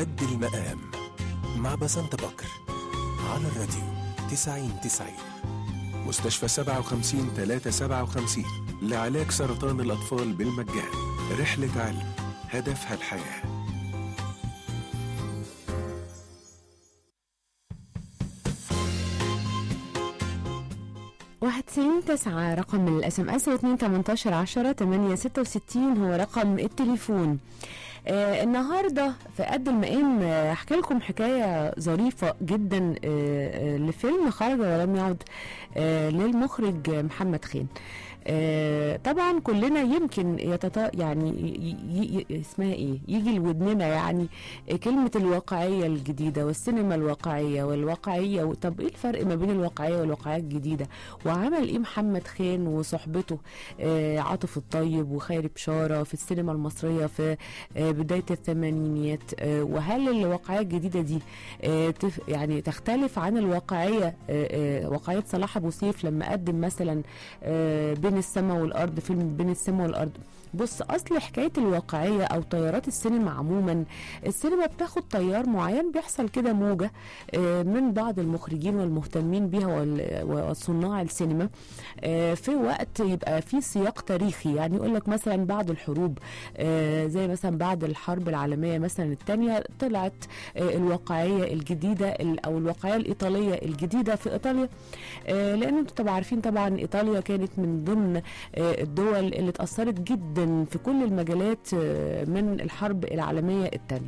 قد المقام مع بسنت بكر على الراديو 90 90 مستشفى 57 357 لعلاج سرطان الأطفال بالمجان رحلة علم هدفها الحياه واحد تسعين تسعة رقم الاس ام اس واتنين تمنتاشر عشرة تمانية ستة وستين هو رقم التليفون آه النهاردة في قد المقام آه، احكي لكم حكاية ظريفة جدا آه آه لفيلم خرج ولم يعد آه للمخرج محمد خان آه طبعا كلنا يمكن يتط... يعني ي... ي... ي... اسمها ايه يجي لودننا يعني كلمة الواقعية الجديدة والسينما الواقعية والواقعية و... طب ايه الفرق ما بين الواقعية والواقعية الجديدة وعمل ايه محمد خان وصحبته آه عاطف الطيب وخيري بشارة في السينما المصرية في آه بداية الثمانينيات آه وهل الواقعية الجديدة دي آه تف... يعني تختلف عن الواقعية آه آه واقعية صلاح ابو سيف لما قدم مثلا آه بين السماء والارض فيلم بين السماء والارض بص اصل حكايه الواقعيه او تيارات السينما عموما السينما بتاخد تيار معين بيحصل كده موجه آه، من بعض المخرجين والمهتمين بيها وال- وصناع السينما آه، في وقت يبقى في سياق تاريخي يعني يقول لك مثلا بعد الحروب آه، زي مثلا بعد الحرب العالميه مثلا الثانيه طلعت آه، الواقعيه الجديده ال- او الواقعيه الايطاليه الجديده في ايطاليا آه، لان انتوا طبعا عارفين طبعا ايطاليا كانت من ضمن آه، الدول اللي اتاثرت جدا في كل المجالات آه، من الحرب العالميه الثانيه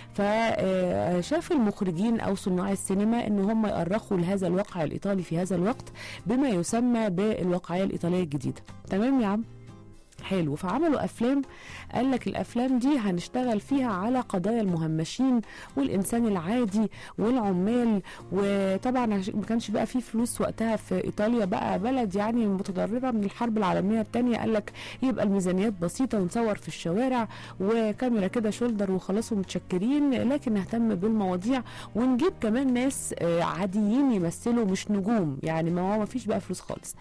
فشاف المخرجين او صناع السينما ان هم يؤرخوا لهذا الواقع الايطالي في هذا الوقت بما يسمى بالواقعيه الايطاليه الجديده تمام يا عم حلو فعملوا افلام قال لك الافلام دي هنشتغل فيها على قضايا المهمشين والانسان العادي والعمال وطبعا عش- ما كانش بقى في فلوس وقتها في ايطاليا بقى بلد يعني متضرره من الحرب العالميه الثانيه قال لك يبقى الميزانيات بسيطه ونصور في الشوارع وكاميرا كده شولدر وخلاص ومتشكرين لكن نهتم بالمواضيع ونجيب كمان ناس آه، عاديين يمثلوا مش نجوم يعني ما هو ما فيش بقى فلوس خالص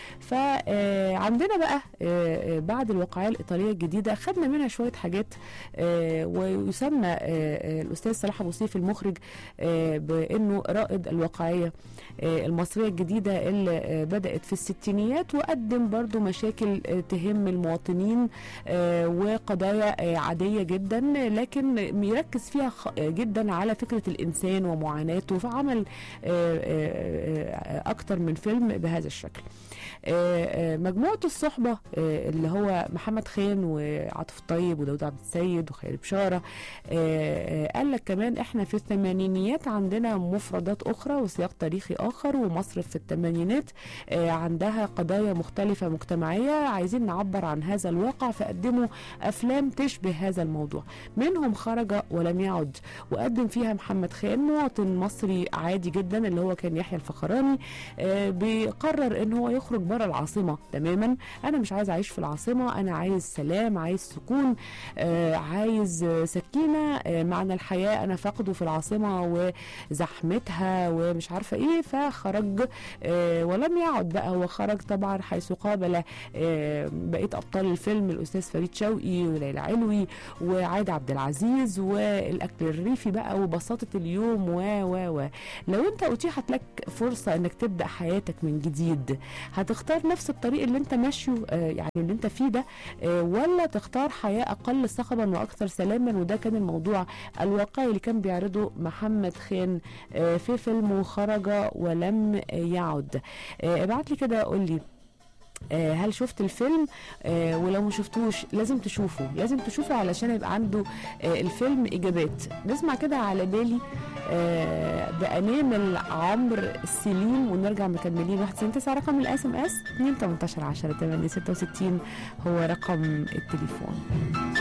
فعندنا بقى آه، آه، بعد الواقعيه الايطاليه الجديده خدنا منها شويه حاجات آه، ويسمى آه، آه، الاستاذ صلاح ابو سيف المخرج آه، بانه رائد الواقعيه آه، المصريه الجديده اللي آه، بدات في الستينيات وقدم برضو مشاكل آه، تهم المواطنين آه، وقضايا آه، عاديه جدا لكن يركز فيها خ- آه، جدا على فكره الانسان ومعاناته فعمل آه، آه، آه، اكتر من فيلم بهذا الشكل آه، آه، مجموعه الصحبه آه، اللي هو محمد خان وعاطف الطيب وداود عبد السيد وخير بشاره آه، آه، قال لك كمان احنا في الثمانينيات عندنا مفردات اخرى وسياق تاريخي اخر ومصر في الثمانينات آه، عندها قضايا مختلفه مجتمعيه عايزين نعبر عن هذا الواقع فقدموا افلام تشبه هذا الموضوع منهم خرج ولم يعد وقدم فيها محمد خان مواطن مصري عادي جدا اللي هو كان يحيى الفخراني آه، بيقرر ان هو يخرج بره العاصمه تماما انا مش عايز اعيش في العاصمه انا عايز سلام عايز سكون آه، عايز آه، سكينه آه، معنى الحياه انا فاقده في العاصمه وزحمتها ومش عارفه ايه فخرج آه، ولم يعد بقى هو خرج طبعا حيث قابل آه، بقيه ابطال الفيلم الاستاذ فريد شوقي وليلى علوي وعايده عبد العزيز والاكل الريفي بقى وبساطه اليوم و و و لو انت اتيحت لك فرصه انك تبدا حياتك من جديد هتختار نفس الطريق اللي انت ماشيه آه، يعني اللي انت فيه ده آه، ولا تختار حياه اقل صخبا واكثر سلاما وده كان الموضوع الواقعي اللي كان بيعرضه محمد خان آه، في فيلمه خرج ولم يعد آه، ابعت لي كده قول لي آه، هل شفت الفيلم آه، ولو ما شفتوش لازم تشوفه لازم تشوفه علشان يبقى عنده آه، الفيلم اجابات نسمع كده على بالي آه، بانامل عمرو السليم ونرجع مكملين 199 رقم الاس ام اس 2 18 10 8 66 هو رقم التليفون